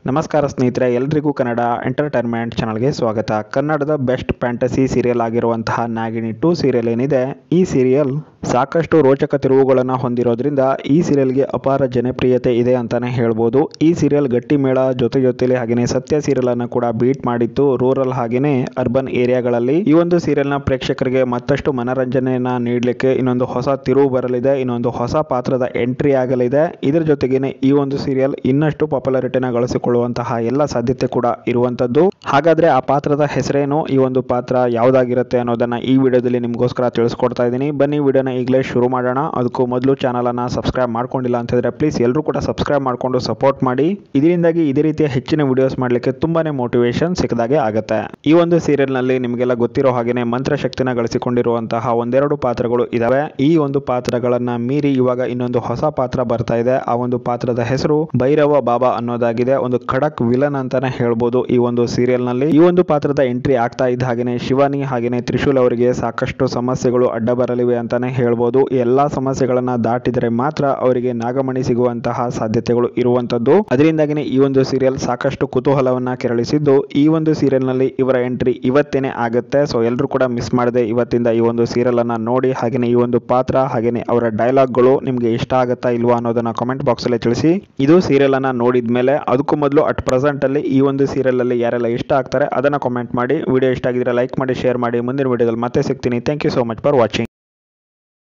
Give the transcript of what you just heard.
ನಮಸ್ಕಾರ ಸ್ನೇಹಿತರೆ ಎಲ್ರಿಗೂ ಕನ್ನಡ ಎಂಟರ್ಟೈನ್ಮೆಂಟ್ ಚಾನಲ್ಗೆ ಸ್ವಾಗತ ಕನ್ನಡದ ಬೆಸ್ಟ್ ಫ್ಯಾಂಟಸಿ ಸೀರಿಯಲ್ ಆಗಿರುವಂತಹ ನಾಗಿಣಿ ಟೂ ಸೀರಿಯಲ್ ಏನಿದೆ ಈ ಸೀರಿಯಲ್ ಸಾಕಷ್ಟು ರೋಚಕ ತಿರುವುಗಳನ್ನು ಹೊಂದಿರೋದ್ರಿಂದ ಈ ಸೀರಿಯಲ್ಗೆ ಅಪಾರ ಜನಪ್ರಿಯತೆ ಇದೆ ಅಂತಾನೆ ಹೇಳ್ಬೋದು ಈ ಸೀರಿಯಲ್ ಗಟ್ಟಿ ಮೇಳ ಜೊತೆ ಜೊತೆಲಿ ಹಾಗೆಯೇ ಸತ್ಯ ಸೀರಿಯಲ್ ಅನ್ನು ಕೂಡ ಬೀಟ್ ಮಾಡಿತ್ತು ರೂರಲ್ ಹಾಗೆಯೇ ಅರ್ಬನ್ ಏರಿಯಾಗಳಲ್ಲಿ ಈ ಒಂದು ಸೀರಿಯಲ್ನ ಪ್ರೇಕ್ಷಕರಿಗೆ ಮತ್ತಷ್ಟು ಮನರಂಜನೆಯನ್ನ ನೀಡಲಿಕ್ಕೆ ಇನ್ನೊಂದು ಹೊಸ ತಿರುವು ಬರಲಿದೆ ಇನ್ನೊಂದು ಹೊಸ ಪಾತ್ರದ ಎಂಟ್ರಿ ಆಗಲಿದೆ ಇದರ ಜೊತೆಗೇನೆ ಈ ಒಂದು ಸೀರಿಯಲ್ ಇನ್ನಷ್ಟು ಪಾಪ್ಯುಲಾರಿಟಿನ ಗಳಿಸಿಕೊಳ್ಳುವಂತಹ ಎಲ್ಲ ಸಾಧ್ಯತೆ ಕೂಡ ಇರುವಂತದ್ದು ಹಾಗಾದ್ರೆ ಆ ಪಾತ್ರದ ಹೆಸರೇನು ಈ ಒಂದು ಪಾತ್ರ ಯಾವ್ದಾಗಿರುತ್ತೆ ಅನ್ನೋದನ್ನ ಈ ವಿಡಿಯೋದಲ್ಲಿ ನಿಮಗೋಸ್ಕರ ತಿಳಿಸ್ಕೊಡ್ತಾ ಇದ್ದೀನಿ ಬನ್ನಿ ವಿಡಿಯೋನ ಈಗಲೇ ಶುರು ಮಾಡೋಣ ಅದಕ್ಕೂ ಮೊದಲು ಚಾನಲ್ ಅನ್ನ ಸಬ್ಸ್ಕ್ರೈಬ್ ಮಾಡ್ಕೊಂಡಿಲ್ಲ ಅಂತ ಹೇಳಿದ್ರೆ ಪ್ಲೀಸ್ ಎಲ್ಲರೂ ಕೂಡ ಸಬ್ಸ್ಕ್ರೈಬ್ ಮಾಡ್ಕೊಂಡು ಸಪೋರ್ಟ್ ಮಾಡಿ ಇದರಿಂದಾಗಿ ಇದೇ ರೀತಿಯ ಹೆಚ್ಚಿನ ವಿಡಿಯೋಸ್ ಮಾಡಲಿಕ್ಕೆ ತುಂಬಾನೇ ಮೋಟಿವೇಶನ್ ಸಿಕ್ಕದಾಗೆ ಆಗುತ್ತೆ ಈ ಒಂದು ಸೀರಿಯಲ್ ನಲ್ಲಿ ನಿಮಗೆಲ್ಲ ಗೊತ್ತಿರೋ ಹಾಗೇನೆ ಮಂತ್ರಶಕ್ತಿನ ಗಳಿಸಿಕೊಂಡಿರುವಂತಹ ಒಂದೆರಡು ಪಾತ್ರಗಳು ಇದಾವೆ ಈ ಒಂದು ಪಾತ್ರಗಳನ್ನ ಮೀರಿ ಇವಾಗ ಇನ್ನೊಂದು ಹೊಸ ಪಾತ್ರ ಬರ್ತಾ ಇದೆ ಆ ಒಂದು ಪಾತ್ರದ ಹೆಸರು ಭೈರವ ಬಾಬಾ ಅನ್ನೋದಾಗಿದೆ ಒಂದು ಖಡಕ್ ವಿಲನ್ ಅಂತಾನೆ ಹೇಳ್ಬೋದು ಈ ಒಂದು ಸೀರಿಯಲ್ ನಲ್ಲಿ ಈ ಒಂದು ಪಾತ್ರದ ಎಂಟ್ರಿ ಆಗ್ತಾ ಇದ್ದ ಹಾಗೇನೆ ಶಿವಾನಿ ಹಾಗೇನೆ ತ್ರಿಶೂಲ್ ಅವರಿಗೆ ಸಾಕಷ್ಟು ಸಮಸ್ಯೆಗಳು ಅಡ್ಡ ಬರಲಿವೆ ಅಂತಾನೆ ಹೇಳ್ಬೋದು ಈ ಎಲ್ಲಾ ಸಮಸ್ಯೆಗಳನ್ನ ದಾಟಿದರೆ ಮಾತ್ರ ಅವರಿಗೆ ನಾಗಮಣಿ ಸಿಗುವಂತಹ ಸಾಧ್ಯತೆಗಳು ಇರುವಂತದ್ದು ಅದರಿಂದಾಗಿನೇ ಈ ಒಂದು ಸೀರಿಯಲ್ ಸಾಕಷ್ಟು ಕುತೂಹಲವನ್ನ ಕೆರಳಿಸಿದ್ದು ಈ ಒಂದು ಸೀರಿಯಲ್ ನಲ್ಲಿ ಇವರ ಎಂಟ್ರಿ ಇವತ್ತೇನೆ ಆಗುತ್ತೆ ಸೊ ಎಲ್ಲರೂ ಕೂಡ ಮಿಸ್ ಮಾಡದೆ ಇವತ್ತಿಂದ ಈ ಒಂದು ಸೀರಿಯಲ್ ಅನ್ನ ನೋಡಿ ಹಾಗೇನೆ ಈ ಒಂದು ಪಾತ್ರ ಹಾಗೇನೆ ಅವರ ಡೈಲಾಗ್ಗಳು ನಿಮ್ಗೆ ಇಷ್ಟ ಆಗುತ್ತಾ ಇಲ್ವಾ ಅನ್ನೋದನ್ನ ಕಾಮೆಂಟ್ ಬಾಕ್ಸ್ ಅಲ್ಲಿ ತಿಳಿಸಿ ಇದು ಸೀರಿಯಲ್ ಅನ್ನ ನೋಡಿದ್ಮೇಲೆ ಅದಕ್ಕೂ ಮೊದಲು ಅಟ್ ಪ್ರೆಸೆಂಟ್ ಅಲ್ಲಿ ಈ ಒಂದು ಸೀರಿಯಲ್ ಅಲ್ಲಿ ಯಾರೆಲ್ಲ ಇಷ್ಟ ಆಗ್ತಾರೆ ಅದನ್ನ ಕಾಮೆಂಟ್ ಮಾಡಿ ವಿಡಿಯೋ ಇಷ್ಟ ಆಗಿದ್ರೆ ಲೈಕ್ ಮಾಡಿ ಶೇರ್ ಮಾಡಿ ಮುಂದಿನ ವಿಡಿಯೋದಲ್ಲಿ ಮತ್ತೆ ಸಿಗ್ತೀನಿ thank you so much for watching